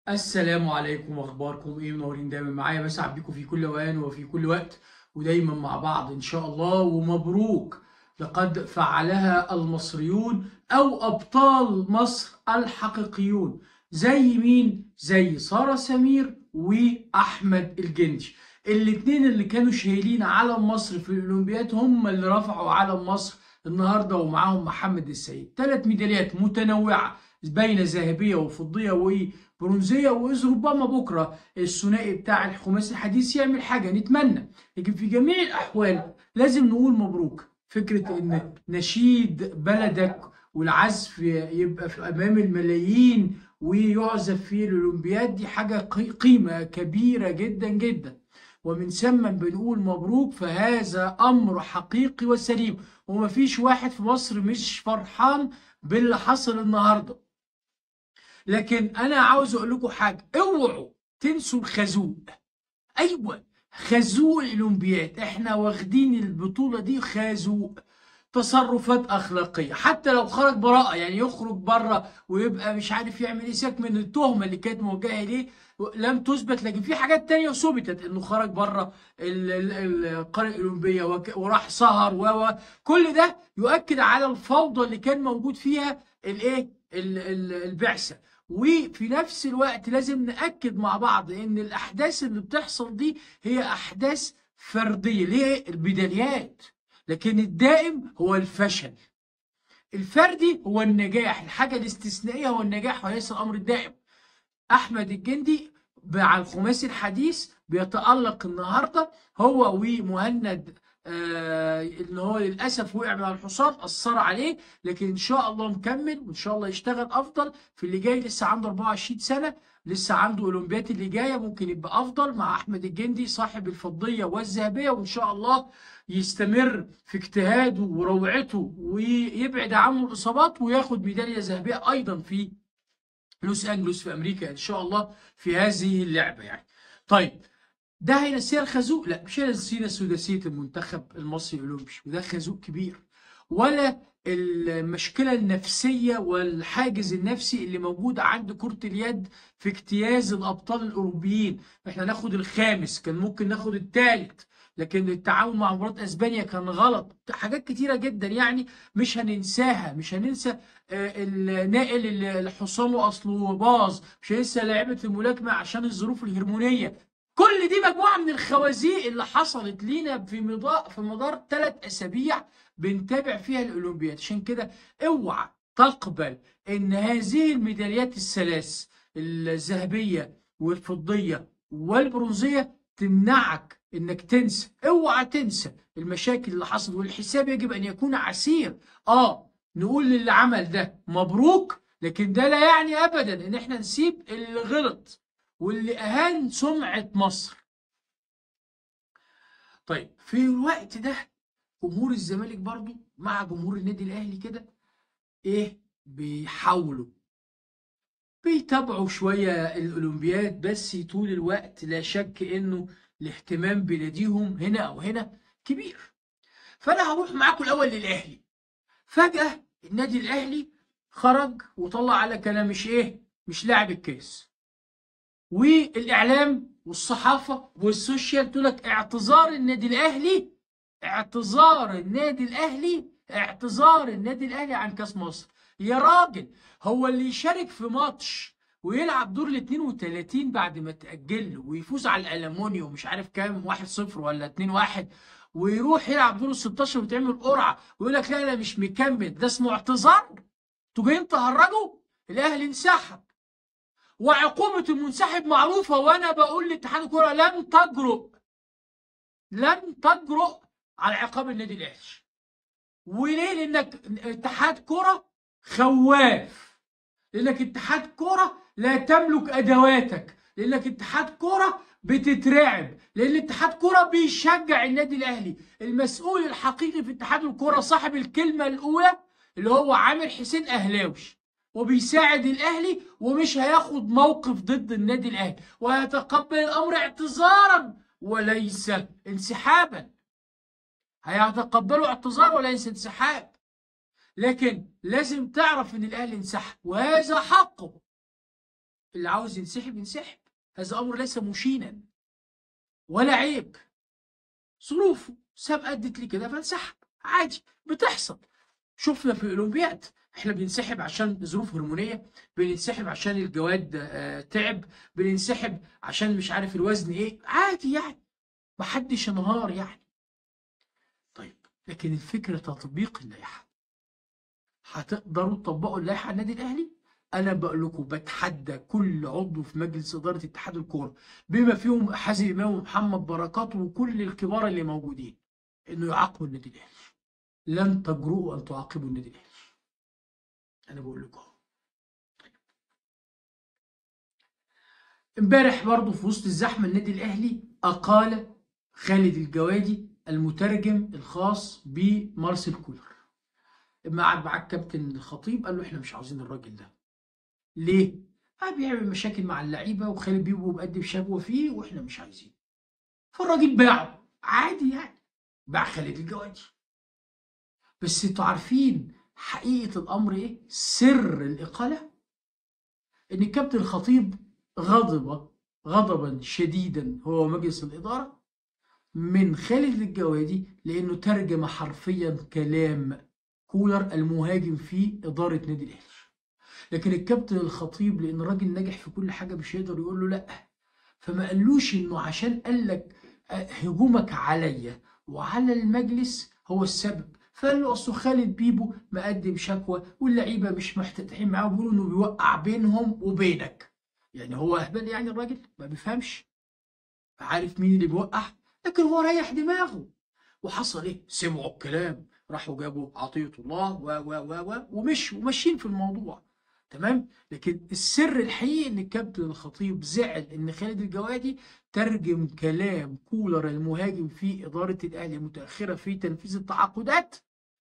السلام عليكم واخباركم ايه منورين دايما معايا بسعد بيكم في كل اوان وفي كل وقت ودايما مع بعض ان شاء الله ومبروك لقد فعلها المصريون او ابطال مصر الحقيقيون زي مين زي سارة سمير واحمد الجندي الاتنين اللي كانوا شايلين علم مصر في الاولمبياد هم اللي رفعوا علم مصر النهارده ومعاهم محمد السيد ثلاث ميداليات متنوعه بين ذهبيه وفضيه وبرونزيه واذ ربما بكره الثنائي بتاع الخماسي الحديث يعمل حاجه نتمنى لكن في جميع الاحوال لازم نقول مبروك فكره ان نشيد بلدك والعزف يبقى في امام الملايين ويعزف في الاولمبياد دي حاجه قيمه كبيره جدا جدا ومن ثم بنقول مبروك فهذا امر حقيقي وسليم ومفيش واحد في مصر مش فرحان باللي حصل النهارده لكن انا عاوز اقول لكم حاجه اوعوا تنسوا الخازوق ايوه خازوق الاولمبياد احنا واخدين البطوله دي خازوق تصرفات اخلاقيه حتى لو خرج براءه يعني يخرج بره ويبقى مش عارف يعمل ايه سيبك من التهمه اللي كانت موجهه ليه لم تثبت لكن في حاجات تانية ثبتت انه خرج بره القريه الاولمبيه وراح سهر و كل ده يؤكد على الفوضى اللي كان موجود فيها الايه البعثه وفي نفس الوقت لازم نأكد مع بعض ان الاحداث اللي بتحصل دي هي احداث فرديه ليه البدايات لكن الدائم هو الفشل الفردي هو النجاح الحاجه الاستثنائيه هو النجاح وليس الامر الدائم احمد الجندي مع الخماسي الحديث بيتألق النهارده هو ومهند آه اللي هو للاسف وقع من الحصان اثر عليه لكن ان شاء الله مكمل وان شاء الله يشتغل افضل في اللي جاي لسه عنده 24 سنه لسه عنده اولمبيات اللي جايه ممكن يبقى افضل مع احمد الجندي صاحب الفضيه والذهبيه وان شاء الله يستمر في اجتهاده وروعته ويبعد عنه الاصابات وياخد ميداليه ذهبيه ايضا في لوس انجلوس في امريكا ان شاء الله في هذه اللعبه يعني طيب ده هينسيها الخازوق لا مش هينسينا سداسيه المنتخب المصري الاولمبي وده خازوق كبير ولا المشكله النفسيه والحاجز النفسي اللي موجود عند كره اليد في اجتياز الابطال الاوروبيين احنا ناخد الخامس كان ممكن ناخد الثالث لكن التعاون مع مباراه اسبانيا كان غلط حاجات كتيره جدا يعني مش هننساها مش هننسى الناقل اللي حصانه اصله باظ مش هننسى لعيبه الملاكمه عشان الظروف الهرمونيه كل دي مجموعه من الخوازيق اللي حصلت لينا في مدار في مدار ثلاث اسابيع بنتابع فيها الاولمبياد عشان كده اوعى تقبل ان هذه الميداليات الثلاث الذهبيه والفضيه والبرونزيه تمنعك انك تنسى اوعى تنسى المشاكل اللي حصلت والحساب يجب ان يكون عسير اه نقول للي عمل ده مبروك لكن ده لا يعني ابدا ان احنا نسيب اللي غلط واللي اهان سمعه مصر طيب في الوقت ده جمهور الزمالك برضو مع جمهور النادي الاهلي كده ايه بيحاولوا بيتابعوا شويه الاولمبياد بس طول الوقت لا شك انه الاهتمام بناديهم هنا او هنا كبير فانا هروح معاكم الاول للاهلي فجاه النادي الاهلي خرج وطلع على كلام مش ايه مش لاعب الكاس والاعلام والصحافه والسوشيال تقول لك اعتذار النادي الاهلي اعتذار النادي الاهلي اعتذار النادي الاهلي عن كاس مصر يا راجل هو اللي يشارك في ماتش ويلعب دور ال 32 بعد ما تأجل له ويفوز على الألمونيوم مش عارف كام 1-0 ولا 2-1 ويروح يلعب دور ال 16 وتعمل قرعة ويقول لك لا لا مش مكمل ده اسمه اعتذار انتوا جايين تهرجوا الأهلي انسحب وعقوبة المنسحب معروفة وأنا بقول لاتحاد الكرة لم تجرؤ لم تجرؤ على عقاب النادي الأهلي وليه؟ لأنك اتحاد كرة خواف لأنك اتحاد كرة لا تملك ادواتك لانك اتحاد كوره بتترعب لان اتحاد كوره بيشجع النادي الاهلي المسؤول الحقيقي في اتحاد الكوره صاحب الكلمه الاولى اللي هو عامر حسين اهلاوي وبيساعد الاهلي ومش هياخد موقف ضد النادي الاهلي ويتقبل الامر اعتذارا وليس انسحابا هيتقبلوا اعتذار وليس انسحاب لكن لازم تعرف ان الاهلي انسحب وهذا حقه اللي عاوز ينسحب ينسحب هذا امر ليس مشينا ولا عيب ظروفه ساب ادت لي كده فانسحب عادي بتحصل شفنا في الاولمبياد احنا بننسحب عشان ظروف هرمونيه بننسحب عشان الجواد آه، تعب بننسحب عشان مش عارف الوزن ايه عادي يعني محدش انهار يعني طيب لكن الفكره تطبيق اللائحه هتقدروا تطبقوا اللائحه على النادي الاهلي انا بقول لكم بتحدى كل عضو في مجلس اداره اتحاد الكوره بما فيهم حازم امام ومحمد بركات وكل الكبار اللي موجودين انه يعاقبوا النادي الاهلي لن تجرؤوا ان تعاقبوا النادي الاهلي انا بقول لكم أهو. امبارح برضه في وسط الزحمه النادي الاهلي اقال خالد الجوادي المترجم الخاص بمارسيل كولر اما قعد مع الكابتن الخطيب قال له احنا مش عاوزين الراجل ده ليه؟ قاعد بيعمل مشاكل مع اللعيبه وخالد بيبو مقدم شكوى فيه واحنا مش عايزين فالراجل باعه عادي يعني باع خالد الجوادي بس انتوا عارفين حقيقه الامر ايه؟ سر الاقاله ان الكابتن الخطيب غضب غضبا شديدا هو ومجلس الاداره من خالد الجوادي لانه ترجم حرفيا كلام كولر المهاجم في اداره نادي الاهلي لكن الكابتن الخطيب لان راجل ناجح في كل حاجه مش هيقدر يقول له لا فما قالوش انه عشان قال لك آه، هجومك عليا وعلى المجلس هو السبب فقال له اصل خالد بيبو مقدم شكوى واللعيبه مش محتاجين معاه بيقولوا انه بيوقع بينهم وبينك يعني هو اهبل يعني الراجل ما بيفهمش عارف مين اللي بيوقع لكن هو ريح دماغه وحصل ايه سمعوا الكلام راحوا جابوا عطية الله و و و و ومشوا وماشيين في الموضوع تمام لكن السر الحقيقي ان الكابتن الخطيب زعل ان خالد الجوادي ترجم كلام كولر المهاجم في اداره الاهلي المتاخره في تنفيذ التعاقدات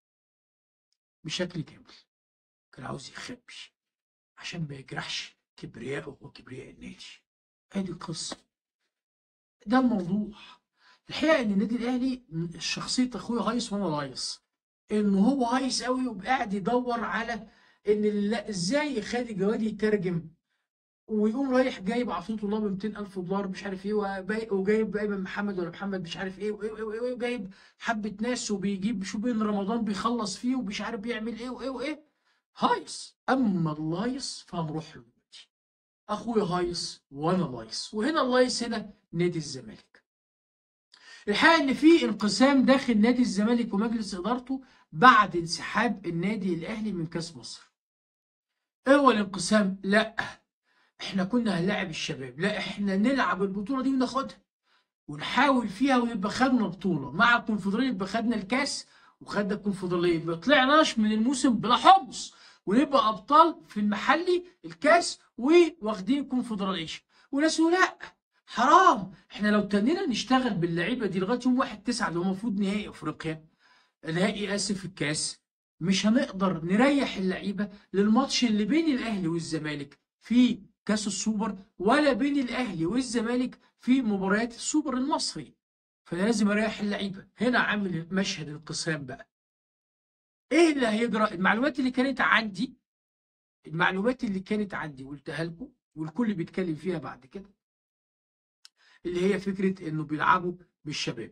بشكل كامل كان عاوز يخبي عشان ما يجرحش كبريائه وكبرياء النادي ادي القصه ده الموضوع الحقيقه ان النادي الاهلي شخصيه اخويا هايص وانا لايص ان هو هايص قوي وقاعد يدور على ان لا ازاي خالد الجوادي يترجم ويقوم رايح جايب عطيه الله ب 200000 دولار مش عارف ايه وباي- وجايب ايمن محمد ولا محمد مش عارف ايه وإيه وإيه وإيه وجايب حبه ناس وبيجيب شو بين رمضان بيخلص فيه ومش عارف بيعمل ايه وايه وايه هايص اما اللايص فهنروح له دلوقتي اخويا هايص وانا لايص وهنا اللايص هنا نادي الزمالك الحقيقه ان في انقسام داخل نادي الزمالك ومجلس ادارته بعد انسحاب النادي الاهلي من كاس مصر ايه هو الانقسام لا احنا كنا هنلاعب الشباب لا احنا نلعب البطوله دي وناخدها ونحاول فيها ويبقى خدنا بطوله مع الكونفدراليه يبقى خدنا الكاس وخدنا الكونفدراليه ما طلعناش من الموسم بلا حمص ونبقى ابطال في المحلي الكاس وواخدين كونفدراليشن وناس يقولوا لا حرام احنا لو تنينا نشتغل باللعيبه دي لغايه يوم 1 9 اللي هو المفروض نهائي افريقيا نهائي اسف الكاس مش هنقدر نريح اللعيبه للماتش اللي بين الاهلي والزمالك في كاس السوبر ولا بين الاهلي والزمالك في مباريات السوبر المصري فلازم اريح اللعيبه هنا عامل مشهد الانقسام بقى ايه اللي هيجرى المعلومات اللي كانت عندي المعلومات اللي كانت عندي قلتها لكم والكل بيتكلم فيها بعد كده اللي هي فكره انه بيلعبوا بالشباب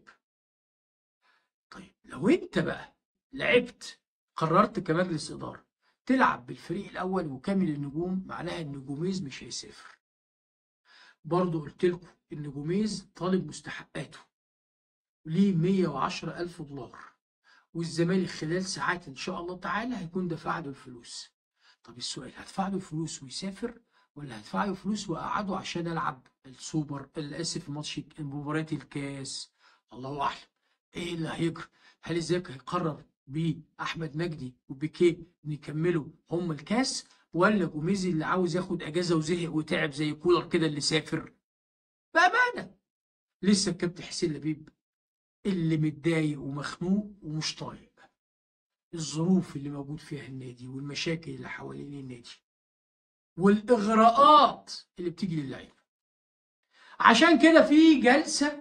طيب لو انت بقى لعبت قررت كمجلس اداره تلعب بالفريق الاول وكامل النجوم معناها ان جوميز مش هيسافر برضه قلت لكم ان جوميز طالب مستحقاته ليه 110 الف دولار والزمالك خلال ساعات ان شاء الله تعالى هيكون دفع له الفلوس طب السؤال هدفع له فلوس ويسافر ولا هدفع له فلوس واقعده عشان العب السوبر اسف ماتش مباريات الكاس الله اعلم ايه اللي هيجرى هل الزمالك هيقرر باحمد مجدي وبيكيه ان يكملوا هم الكاس ولا جوميزي اللي عاوز ياخد اجازه وزهق وتعب زي كولر كده اللي سافر بامانه لسه الكابتن حسين لبيب اللي متضايق ومخنوق ومش طايق الظروف اللي موجود فيها النادي والمشاكل اللي حوالين النادي والاغراءات اللي بتيجي للعيبه عشان كده في جلسه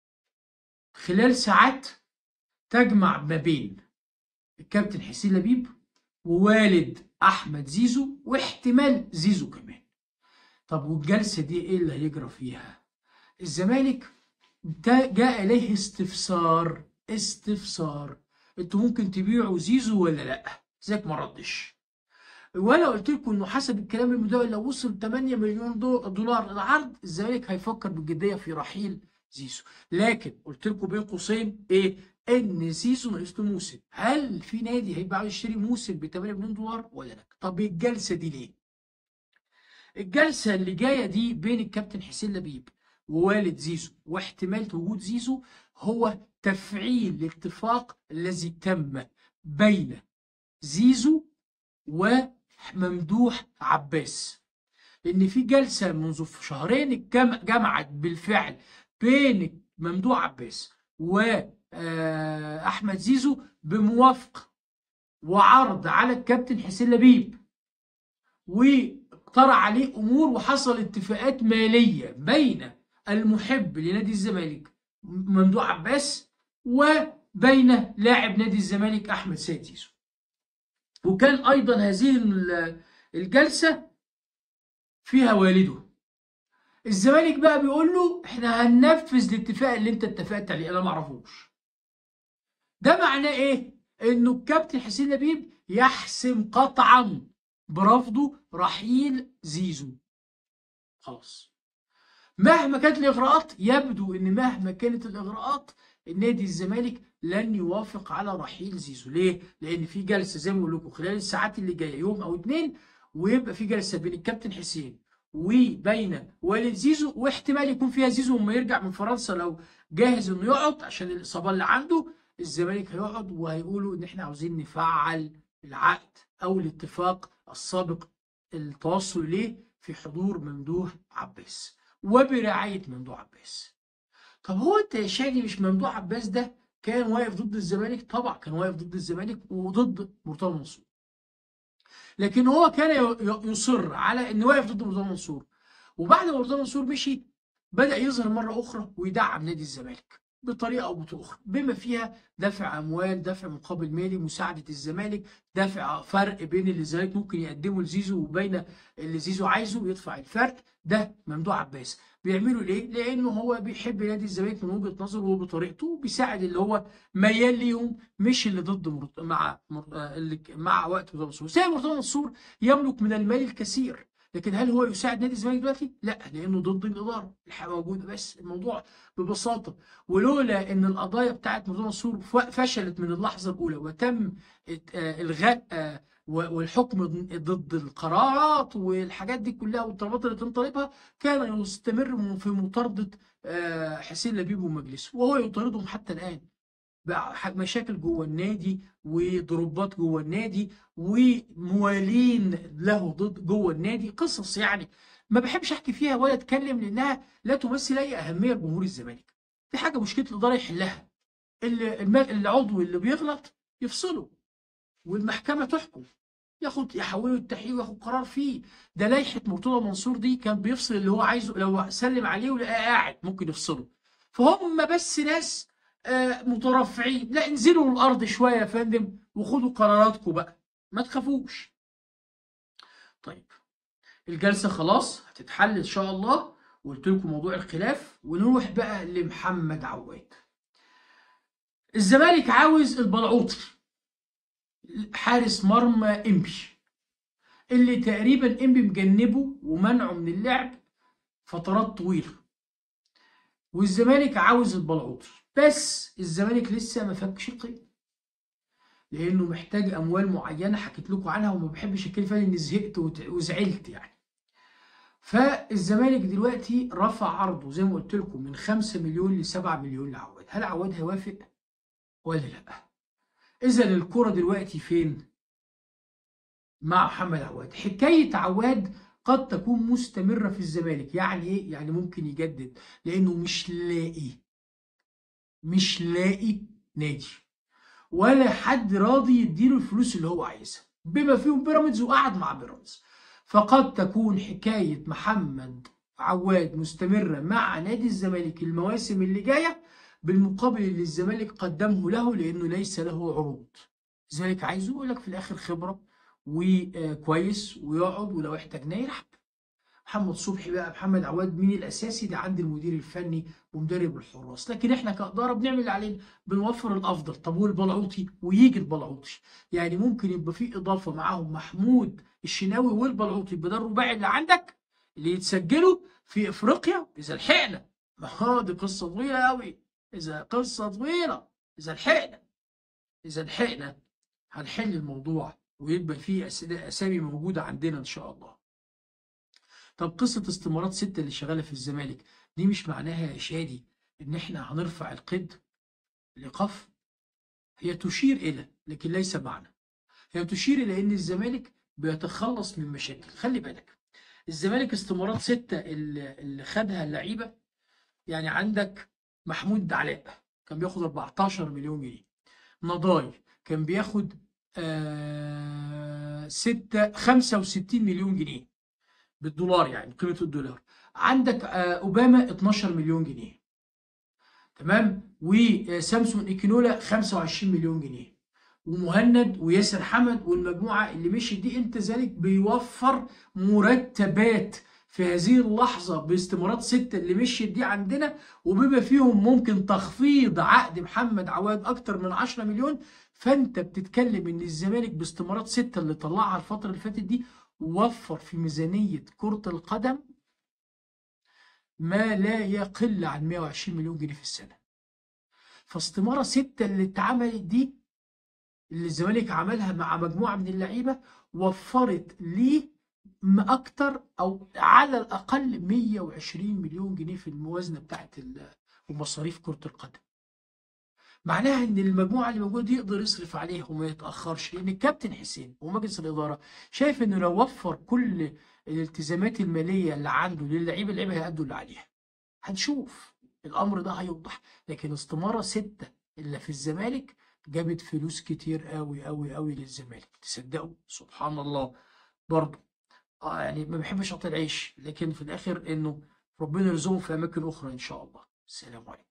خلال ساعات تجمع ما بين الكابتن حسين لبيب ووالد احمد زيزو واحتمال زيزو كمان طب والجلسة دي ايه اللي هيجرى فيها الزمالك تا- جاء إليه استفسار استفسار انتوا ممكن تبيعوا زيزو ولا لا زيك ما ردش وانا قلت لكم انه حسب الكلام المدون لو وصل 8 مليون دو- دولار العرض الزمالك هيفكر بجديه في رحيل زيزو لكن قلت لكم بين قوسين ايه ان زيزو ناقص له موسم هل في نادي هيبقى عاوز يشتري موسم ب 8 مليون دولار ولا لا طب الجلسه دي ليه الجلسه اللي جايه دي بين الكابتن حسين لبيب ووالد زيزو واحتمال وجود زيزو هو تفعيل الاتفاق الذي تم بين زيزو وممدوح عباس لان في جلسه منذ شهرين الجم- جمعت بالفعل بين ممدوح عباس واحمد زيزو بموافقه وعرض على الكابتن حسين لبيب واقترح عليه امور وحصل اتفاقات ماليه بين المحب لنادي الزمالك ممدوح عباس وبين لاعب نادي الزمالك احمد سيد زيزو وكان ايضا هذه ال- الجلسه فيها والده الزمالك بقى بيقول له احنا هننفذ الاتفاق اللي انت اتفقت عليه انا ما اعرفوش ده معناه ايه انه الكابتن حسين لبيب يحسم قطعا برفضه رحيل زيزو خلاص مهما كانت الاغراءات يبدو ان مهما كانت الاغراءات النادي الزمالك لن يوافق على رحيل زيزو ليه لان في جلسه زي ما بقول لكم خلال الساعات اللي جايه يوم او اتنين ويبقى في جلسه بين الكابتن حسين وبين والد زيزو واحتمال يكون فيها زيزو لما يرجع من فرنسا لو جاهز انه يقعد عشان الاصابه اللي عنده الزمالك هيقعد وهيقولوا ان احنا عاوزين نفعل العقد او الاتفاق السابق التوصل اليه في حضور ممدوح عباس وبرعايه ممدوح عباس طب هو انت يا شادي مش ممدوح عباس ده كان واقف ضد الزمالك طبعا كان واقف ضد الزمالك وضد مرتضى منصور لكن هو كان ي- ي- يصر على انه واقف ضد مرتضى منصور وبعد ما مرتضى منصور مشي بدا يظهر مره اخرى ويدعم نادي الزمالك بطريقه او باخرى بما فيها دفع اموال دفع مقابل مالي مساعده الزمالك دفع فرق بين اللي الزمالك ممكن يقدمه لزيزو وبين اللي زيزو عايزه يدفع الفرق ده ممدوح عباس بيعملوا ليه؟ لانه هو بيحب نادي الزمالك من وجهه نظره وبطريقته وبيساعد اللي هو ميال ليهم مش اللي ضد مرت... مع مر... آه، اللي مع وقت مرتضى منصور زي مرتضى منصور يملك من المال الكثير لكن هل هو يساعد نادي الزمالك دلوقتي؟ لا لانه ضد الاداره الحقيقه موجوده بس الموضوع ببساطه ولولا ان القضايا بتاعت مرتضى منصور ف- فشلت من اللحظه الاولى وتم ات- آه، الغاء آه، و- والحكم ضد القرارات والحاجات دي كلها والطلبات اللي تم طالبها كان يستمر في مطارده آه، حسين لبيب ومجلسه وهو يطاردهم حتى الان بقى ح- مشاكل جوه النادي وضربات جوه النادي وموالين له ضد جوه النادي قصص يعني ما بحبش احكي فيها ولا اتكلم لانها لا تمثل اي اهميه لجمهور الزمالك دي حاجه مشكله الاداره يحلها اللي الم- العضو اللي بيغلط يفصله والمحكمه تحكم ياخد يحوله التحقيق وياخد قرار فيه ده لائحه مرتضى منصور دي كان بيفصل اللي هو عايزه لو سلم عليه ولقاه قاعد ممكن يفصله فهم بس ناس آه، مترفعين لا انزلوا الارض شويه يا فندم وخدوا قراراتكم بقى ما تخافوش طيب الجلسه خلاص هتتحل ان شاء الله وقلت لكم موضوع الخلاف ونروح بقى لمحمد عواد الزمالك عاوز البلعوطي حارس مرمى انبي اللي تقريبا انبي مجنبه ومنعه من اللعب فترات طويله والزمالك عاوز البلعوطي بس الزمالك لسه ما فكش القيد لانه محتاج اموال معينه حكيت لكم عنها وما بحبش اتكلم فيها لاني زهقت وت- وزعلت يعني فالزمالك دلوقتي رفع عرضه زي ما قلت لكم من 5 مليون ل 7 مليون لعواد هل عواد هيوافق ولا لا اذا الكرة دلوقتي فين مع محمد عواد حكاية عواد قد تكون مستمرة في الزمالك يعني ايه يعني ممكن يجدد لانه مش لاقي مش لاقي نادي ولا حد راضي يديله الفلوس اللي هو عايزها بما فيهم بيراميدز وقعد مع بيراميدز فقد تكون حكاية محمد عواد مستمرة مع نادي الزمالك المواسم اللي جاية بالمقابل اللي الزمالك قدمه له لأنه ليس له عروض الزمالك عايزه يقول لك في الآخر خبرة وكويس ويقعد ولو احتاجناه يلعب محمد صبحي بقى محمد عواد مين الاساسي ده عند المدير الفني ومدرب الحراس لكن احنا كاداره بنعمل اللي علينا بنوفر الافضل طب والبلعوطي ويجي البلعوطي يعني ممكن يبقى في اضافه معاهم محمود الشناوي والبلعوطي بدل الرباعي اللي عندك اللي يتسجلوا في افريقيا اذا لحقنا ما هو دي قصه طويله قوي اذا قصه طويله اذا لحقنا اذا لحقنا هنحل الموضوع ويبقى فيه اسامي موجوده عندنا ان شاء الله طب قصه استمارات ستة اللي شغاله في الزمالك دي مش معناها يا شادي ان احنا هنرفع القيد الايقاف هي تشير الى لكن ليس معنى هي تشير الى ان الزمالك بيتخلص من مشاكل خلي بالك الزمالك استمارات ستة اللي خدها اللعيبه يعني عندك محمود علاء كان بياخد 14 مليون جنيه نضاي كان بياخد آه ستة 65 مليون جنيه بالدولار يعني قيمة الدولار عندك آه أوباما 12 مليون جنيه تمام وسامسون إيكينولا 25 مليون جنيه ومهند وياسر حمد والمجموعة اللي مشي دي انت ذلك بيوفر مرتبات في هذه اللحظة باستمارات ستة اللي مشيت دي عندنا وبما فيهم ممكن تخفيض عقد محمد عواد أكتر من 10 مليون فأنت بتتكلم إن الزمالك باستمارات ستة اللي طلعها الفترة اللي فاتت دي وفر في ميزانية كرة القدم ما لا يقل عن 120 مليون جنيه في السنة فاستمارة ستة اللي اتعملت دي اللي الزمالك عملها مع مجموعة من اللعيبة وفرت ليه اكتر او على الاقل 120 مليون جنيه في الموازنه بتاعت ومصاريف كره القدم معناها ان المجموعه اللي موجوده دي يقدر يصرف عليها وما يتاخرش لان الكابتن حسين ومجلس الاداره شايف انه لو وفر كل الالتزامات الماليه اللي عنده للعيبه اللعيبه هيأدوا اللي عليها هنشوف الامر ده هيوضح لكن استماره سته اللي في الزمالك جابت فلوس كتير قوي قوي قوي للزمالك تصدقوا سبحان الله برضه اه يعني ما بحبش اعطي العيش لكن في الاخر انه ربنا يرزقهم في اماكن اخرى ان شاء الله السلام عليكم